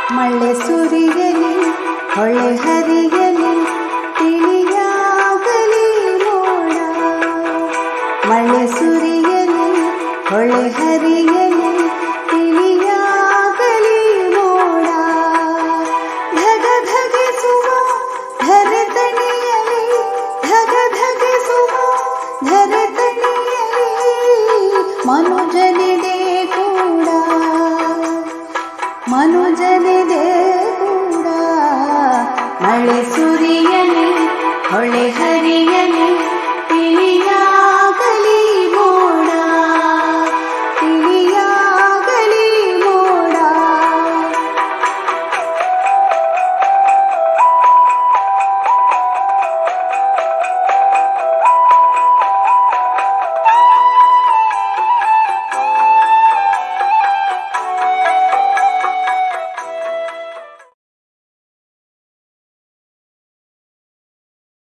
ಮಳೆ ಸುರಿಯಲಿ ಹೊಳೆ ಹರಿಯಲಿ ತಿಳಿಯಾಗಲಿ ಮೋಡ ಮಳೆ ಸುರಿಯಲಿ ಹೊಳೆ ಹರಿಯಲಿ ತಿಳಿಯಾಗಲಿ ಮೋಡ ಧಗ ಧಗಿಸುವ ಧರತಣಿಯಲಿ ಧಗ ಧಗಿಸುವ ಧರತಣಿಯಲಿ ಮನುಜನಿದೆ ಕೂಡ ಮನುಜನಿದೆ ಕೂಡ ಮಳೆ ಸುರಿಯಲಿ ಹೊಳೆ ಹರಿಯಲಿ